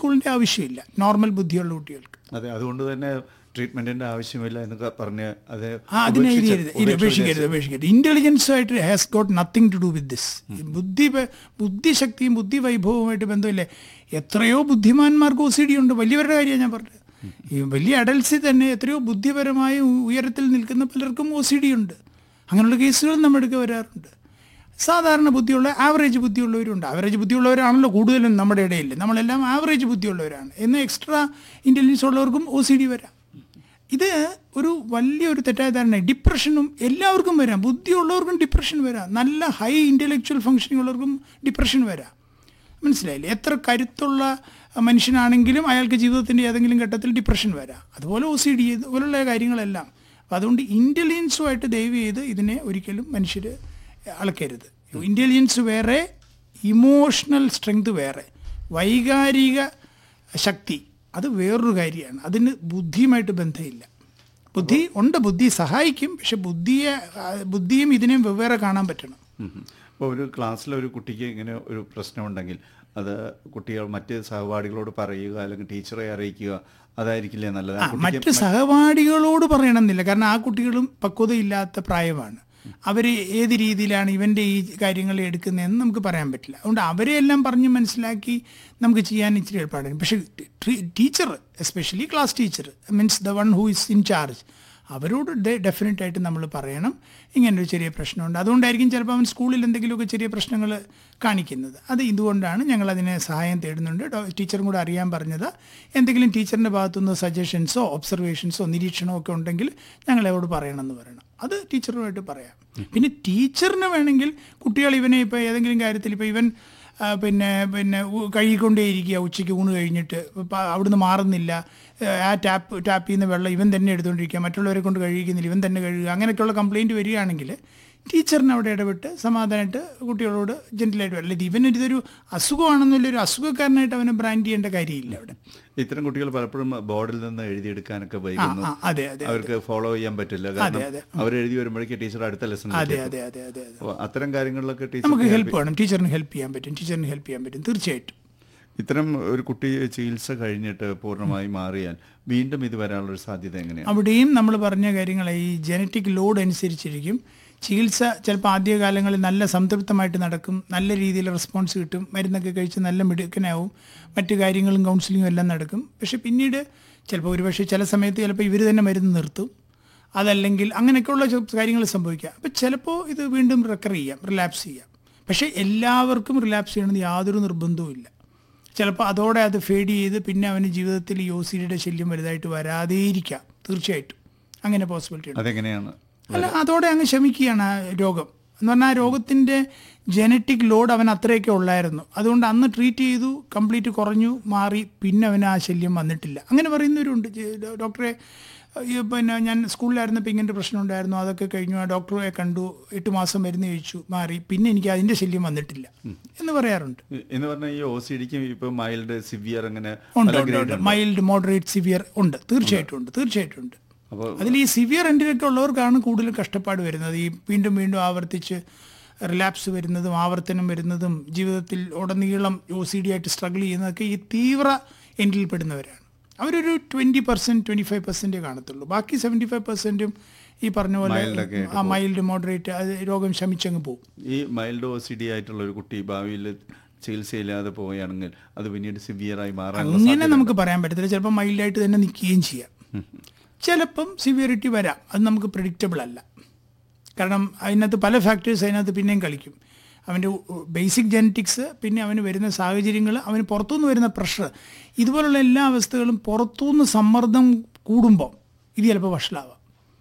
സ്കൂളിൻ്റെ ആവശ്യമില്ല നോർമൽ ബുദ്ധിയുള്ള കുട്ടികൾക്ക് അതെ അതുകൊണ്ട് തന്നെ ട്രീറ്റ്മെന്റിന്റെ ആവശ്യമില്ല എന്നൊക്കെ പറഞ്ഞ് അത് ആ അതിനെ ഉപേക്ഷിച്ച- എഴുതിയരുത് ഇല്ല, ഉപേക്ഷിച്ച ഉപേക്ഷിക്കരുത് ഉപേക്ഷിക്കരുത് ഇന്റലിജൻസ് ആയിട്ട് has got nothing to do with this ബുദ്ധി വ- ബുദ്ധിശക്തിയും ബുദ്ധി വൈഭവവുമായിട്ട് ബന്ധമില്ലേ എത്രയോ ബുദ്ധിമാന്മാർക്ക് ഒ സി ഡി ഉണ്ട് വലിയവരുടെ കാര്യമാണ് ഞാൻ പറഞ്ഞത് ഈ വലിയ അഡൽസിൽ തന്നെ എത്രയോ ബുദ്ധിപരമായ ഉ- ഉയരത്തിൽ നിൽക്കുന്ന പലർക്കും ഒ സി ഡി ഉണ്ട് അങ്ങനെയുള്ള കേസുകൾ നമ്മുടെ അടുക്ക് വരാറുണ്ട് സാധാരണ ബുദ്ധിയുള്ള ആവറേജ് ബുദ്ധിയുള്ളവരുണ്ട് ആവറേജ് ബുദ്ധിയുള്ളവരാണല്ലോ കൂടുതലും നമ്മുടെ ഇടയിൽ നമ്മളെല്ലാം ആവറേജ് ബുദ്ധിയുള്ളവരാണ് എന്നാൽ എക്സ്ട്രാ ഇൻ്റലിജൻസ് ഉള്ളവർക്കും ഒ സി ഡി വരാം ഇത് ഒരു വലിയൊരു തെറ്റായ ധാരണ ഡിപ്രഷനും എല്ലാവർക്കും വരാം ബുദ്ധിയുള്ളവർക്കും ഡിപ്രഷൻ വരാം നല്ല ഹൈ ഇൻ്റലക്ച്വൽ ഫങ്ഷനിങ് ഉള്ളവർക്കും ഡിപ്രഷൻ വരാം മനസ്സിലായില്ലേ എത്ര കരുത്തുള്ള മനുഷ്യനാണെങ്കിലും അയാൾക്ക് ജീവിതത്തിൻ്റെ ഏതെങ്കിലും ഘട്ടത്തിൽ ഡിപ്രഷൻ വരാം അതുപോലെ ഒ സി ഡി ഇതുപോലുള്ള കാര്യങ്ങളെല്ലാം അപ്പോൾ അതുകൊണ്ട് ഇൻ്റലിജൻസുമായിട്ട് ദയവ് ചെയ്ത് ഇതിനെ ഒരിക്കലും മനുഷ്യർ അളക്കരുത് ഇൻ്റലിജൻസ് വേറെ ഇമോഷണൽ സ്ട്രെങ്ത് വേറെ വൈകാരിക ശക്തി അത് വേറൊരു കാര്യമാണ് അതിന് ബുദ്ധിയുമായിട്ട് ബന്ധമില്ല ബുദ്ധി ഉണ്ട് ബുദ്ധി സഹായിക്കും പക്ഷെ ബുദ്ധിയെ ആ, ബുദ്ധിയും ഇതിനെയും വെവ്വേറെ കാണാൻ പറ്റണം അപ്പോൾ ഒരു ക്ലാസ്സിലെ ഒരു കുട്ടിക്ക് ഇങ്ങനെ ഒരു പ്രശ്നമുണ്ടെങ്കിൽ അത് കുട്ടികൾ മറ്റ് സഹപാഠികളോട് പറയുക അല്ലെങ്കിൽ ടീച്ചറെ അറിയിക്കുക അതായിരിക്കില്ലേ നല്ലത് ആ ആ, കുട്ടിക്ക് മറ്റ് സഹപാഠികളോട് പറയണമെന്നില്ല കാരണം ആ കുട്ടികളും പക്വതയില്ലാത്ത പ്രായമാണ് അവർ ഏത് രീതിയിലാണ് ഇവൻ്റെ ഈ കാര്യങ്ങൾ എടുക്കുന്നതെന്ന് നമുക്ക് പറയാൻ പറ്റില്ല അതുകൊണ്ട് അവരെ എല്ലാം പറഞ്ഞ് മനസ്സിലാക്കി നമുക്ക് ചെയ്യാൻ ഇച്ചിരി എളുപ്പമാണ് പക്ഷേ teacher especially class teacher means the one who is in charge അവരോട് ഡെഫിനറ്റ് ആയിട്ട് നമ്മൾ പറയണം ഇങ്ങനെ ഒരു ചെറിയ പ്രശ്നമുണ്ട് അതുകൊണ്ടായിരിക്കും ചിലപ്പോൾ അവൻ സ്കൂളിൽ എന്തെങ്കിലുമൊക്കെ ചെറിയ പ്രശ്നങ്ങൾ കാണിക്കുന്നത് അത് ഇതുകൊണ്ടാണ് ഞങ്ങൾ അതിനെ സഹായം തേടുന്നുണ്ട് ഡോ- ടീച്ചറും കൂടെ അറിയാൻ പറഞ്ഞത് എന്തെങ്കിലും ടീച്ചറിൻ്റെ ഭാഗത്തുനിന്ന് സജഷൻസോ ഒബ്സർവേഷൻസോ നിരീക്ഷണമോ ഒക്കെ ഉണ്ടെങ്കിൽ ഞങ്ങൾ അവരോട് പറയണമെന്ന് പറയണം അത് ടീച്ചറുമായിട്ട് പറയാം പിന്നെ ടീച്ചറിന് വേണമെങ്കിൽ കുട്ടികൾ ഇവനെ ഇപ്പോൾ ഏതെങ്കിലും കാര്യത്തിൽ ഇപ്പോൾ ഇവൻ ആ, പിന്നെ പിന്നെ ഉ- കഴുകിക്കൊണ്ടേയിരിക്കുക ഉച്ചയ്ക്ക് ഊണ് കഴിഞ്ഞിട്ട് ഇപ്പം അവിടുന്ന് മാറുന്നില്ല ഏ, ആ ടാപ്പ് ടാപ്പിൽ നിന്ന് വെള്ളം ഇവൻ തന്നെ എടുത്തുകൊണ്ടിരിക്കുക മറ്റുള്ളവരെ കൊണ്ട് കഴുകിക്കുന്നില്ല ഇവൻ തന്നെ കഴുകുക അങ്ങനെയൊക്കെയുള്ള കംപ്ലയിൻറ്റ് വരികയാണെങ്കിൽ ടീച്ചറിന് അവിടെ ഇടപെട്ട് സമാധാനമായിട്ട് കുട്ടികളോട് ജെൻറ്റിലായിട്ട് അല്ല ഇത് ഇവന് ഇതൊരു അസുഖമാണെന്നുള്ള ഒരു അസുഖക്കാരനായിട്ട് അവനെ ബ്രാൻഡ് ചെയ്യേണ്ട കാര്യമില്ല അവിടെ ഇത്തരം കുട്ടികൾ പലപ്പോഴും ബോർഡിൽ നിന്ന് എഴുതിയെടുക്കാനൊക്കെ ആ വൈകുന്നു ആ അതെ അതെ അവർക്ക് ഫോളോ ചെയ്യാൻ പറ്റില്ല കാരണം അതെ. അവർ എഴുതി വരുമ്പോഴേക്ക് ടീച്ചർ അടുത്ത ലെസൺ അതെ അതെ അതെ അതെ അതെ അത്തരം കാര്യങ്ങളിലൊക്കെ നമുക്ക് ടീച്ചർ ഹെൽപ്പ് വേണം ടീച്ചറിന് ഹെൽപ്പ് ചെയ്യാൻ പറ്റും ടീച്ചറിന് ഹെൽപ്പ് ചെയ്യാൻ പറ്റും തീർച്ചയായിട്ടും ഇത്തരം ഒരു കുട്ടി ചികിത്സ കഴിഞ്ഞിട്ട് പൂർണ്ണമായി മാറിയാൽ വീണ്ടും ഇത് വരാനുള്ള ഒരു സാധ്യത എങ്ങനെയാണ് അവിടെയും നമ്മൾ പറഞ്ഞ കാര്യങ്ങൾ ഈ ജനറ്റിക് ലോഡ് അനുസരിച്ചിരിക്കും ചികിത്സ ചിലപ്പോൾ ആദ്യകാലങ്ങളിൽ നല്ല സംതൃപ്തമായിട്ട് നടക്കും നല്ല രീതിയിൽ റെസ്പോൺസ് കിട്ടും മരുന്നൊക്കെ കഴിച്ച് നല്ല മിടുക്കനാവും മറ്റു കാര്യങ്ങളും കൗൺസിലിങ്ങും എല്ലാം നടക്കും പക്ഷെ പിന്നീട് ചിലപ്പോൾ ഒരുപക്ഷെ ചില സമയത്ത് ചിലപ്പോൾ ഇവർ തന്നെ മരുന്ന് നിർത്തും അതല്ലെങ്കിൽ അങ്ങനെയൊക്കെയുള്ള കാര്യങ്ങൾ സംഭവിക്കാം അപ്പോൾ ചിലപ്പോൾ ഇത് വീണ്ടും റെക്കർ ചെയ്യാം റിലാപ്സ് ചെയ്യാം പക്ഷേ എല്ലാവർക്കും റിലാപ്സ് ചെയ്യണമെന്ന് യാതൊരു നിർബന്ധവും ഇല്ല ചിലപ്പോൾ അതോടെ അത് ഫേഡ് ചെയ്ത് പിന്നെ അവന് ജീവിതത്തിൽ ഈ ഒ സി ഡിയുടെ ശല്യം വലുതായിട്ട് വരാതെയിരിക്കാം തീർച്ചയായിട്ടും അങ്ങനെ പോസിബിലിറ്റി ഉണ്ട് അതെങ്ങനെയാണ് അല്ല അതോടെ അങ്ങ് ശമിക്കുകയാണ് ആ രോഗം എന്ന് പറഞ്ഞാൽ ആ രോഗത്തിൻ്റെ ജനറ്റിക് ലോഡ് അവൻ അത്രയൊക്കെ ഉള്ളായിരുന്നു അതുകൊണ്ട് അന്ന് ട്രീറ്റ് ചെയ്തു കംപ്ലീറ്റ് കുറഞ്ഞു മാറി പിന്നെ അവന് ആ ശല്യം വന്നിട്ടില്ല അങ്ങനെ പറയുന്നവരുണ്ട് ജെ- ഡോക്ടറെ ഈ പിന്നെ ഞാൻ സ്കൂളിലായിരുന്നപ്പോൾ ഇങ്ങനത്തെ പ്രശ്നം ഉണ്ടായിരുന്നു അതൊക്കെ കഴിഞ്ഞു ആ ഡോക്ടറെ കണ്ടു എട്ട് മാസം മരുന്ന് കഴിച്ചു മാറി പിന്നെ എനിക്ക് അതിൻ്റെ ശല്യം വന്നിട്ടില്ല എന്ന് പറയാറുണ്ട് എന്ന് പറഞ്ഞാൽ ഈ ഒ സി ഡിക്ക് ഇപ്പൊ മൈൽഡ് സിവിയർ അങ്ങനെ ഉണ്ട് പല ഉണ്ട് grade ഉണ്ട് ഉണ്ട്. മൈൽഡ് മോഡറേറ്റ് സിവിയർ ഉണ്ട് തീർച്ചയായിട്ടും ഉണ്ട് തീർച്ചയായിട്ടും ഉണ്ട് അപ്പോൾ അതിൽ ഈ സിവിയർ എൻഡിലൊക്കെ ഉള്ളവർക്കാണ് കൂടുതൽ കഷ്ടപ്പാട് വരുന്നത് ഈ വീണ്ടും വീണ്ടും ആവർത്തിച്ച് റിലാപ്സ് വരുന്നതും ആവർത്തനം വരുന്നതും ജീവിതത്തിൽ ഉടനീളം ഒ സി ഡി ആയിട്ട് സ്ട്രഗിൾ ചെയ്യുന്നതൊക്കെ ഈ തീവ്ര എൻഡിൽ പെടുന്നവരാണ് അവരൊരു ട്വൻറ്റി പെർസെൻറ്റ് ട്വൻറ്റി ഫൈവ് പെർസെൻറ്റേ കാണത്തുള്ളൂ ബാക്കി സെവൻറ്റി ഫൈവ് പെർസെൻറ്റും ഈ പറഞ്ഞ പോലെ Mild ഒക്കെ ആയിട്ട് ആ മൈൽഡ് മോഡറേറ്റ് അത് രോഗം ശമിച്ചങ്ങ് പോകും ഈ മൈൽഡ് ഒ സി ഡി ആയിട്ടുള്ള ഒരു കുട്ടി ഭാവിയിൽ ചികിത്സയില്ലാതെ പോവുകയാണെങ്കിൽ അത് പിന്നീട് സിവിയറായി മാറാനുള്ള അങ്ങനെ നമുക്ക് പറയാൻ പറ്റത്തില്ല ചിലപ്പോൾ മൈൽഡായിട്ട് തന്നെ നിൽക്കുകയും ചെയ്യാം ചിലപ്പം സിവിയറിറ്റി വരാം അത് നമുക്ക് പ്രിഡിക്റ്റബിൾ അല്ല കാരണം അതിനകത്ത് പല ഫാക്ടേഴ്സ് അതിനകത്ത് പിന്നെയും കളിക്കും അവൻ്റെ ബേസിക് ജനറ്റിക്സ് പിന്നെ അവന് വരുന്ന സാഹചര്യങ്ങൾ അവന് പുറത്തുനിന്ന് വരുന്ന പ്രഷർ ഇതുപോലുള്ള എല്ലാ അവസ്ഥകളും പുറത്തുനിന്ന് സമ്മർദ്ദം കൂടുമ്പോൾ ഇത് ചിലപ്പോൾ വഷളാവാം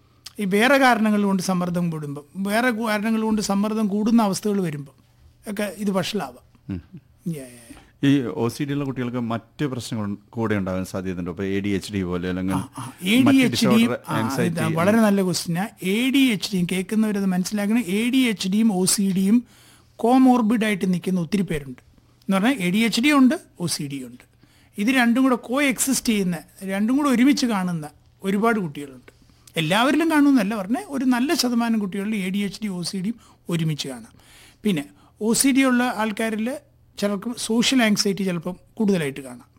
ഈ വേറെ കാരണങ്ങൾ കൊണ്ട് സമ്മർദ്ദം കൂടുമ്പോൾ വേറെ കാരണങ്ങൾ കൊണ്ട് സമ്മർദ്ദം കൂടുന്ന അവസ്ഥകൾ വരുമ്പോൾ ഒക്കെ ഇത് വഷളാവാം Yeah, yeah, yeah. ഈ ഒ സി ഡി ഉള്ള കുട്ടികൾക്ക് മറ്റ് പ്രശ്നങ്ങൾ കൂടെ ഉണ്ടാകാൻ സാധ്യതയുണ്ട് ഇപ്പോൾ എ ഡി എച്ച് ഡി പോലെ അല്ലെങ്കിൽ എ ഡി മറ്റ് എച്ച് ഡിയും disorder, anxiety, വളരെ നല്ല ക്വസ്റ്റിനാ എ ഡി എച്ച് ഡിയും കേൾക്കുന്നവരത് മനസ്സിലാക്കണം എ ഡി എച്ച് ഡിയും ഒ സി ഡിയും കോമോർബിഡ് ആയിട്ട് നിൽക്കുന്ന ഒത്തിരി പേരുണ്ട് എന്ന് പറഞ്ഞാൽ എ ഡി എച്ച് ഡി ഉണ്ട് ഒ സി ഡി ഉണ്ട് ഇത് രണ്ടും കൂടെ കോ എക്സിസ്റ്റ് ചെയ്യുന്ന രണ്ടും കൂടെ ഒരുമിച്ച് കാണുന്ന ഒരുപാട് കുട്ടികളുണ്ട് എല്ലാവരിലും കാണുമെന്നല്ല പറഞ്ഞാൽ ഒരു നല്ല ശതമാനം കുട്ടികളിൽ A D H D O C ഡിയും ഒരുമിച്ച് കാണാം പിന്നെ ഒ സി ഡി ഉള്ള ആൾക്കാരിൽ ചിലർക്ക് സോഷ്യൽ ആങ്സൈറ്റി ചിലപ്പം കൂടുതലായിട്ട് കാണാം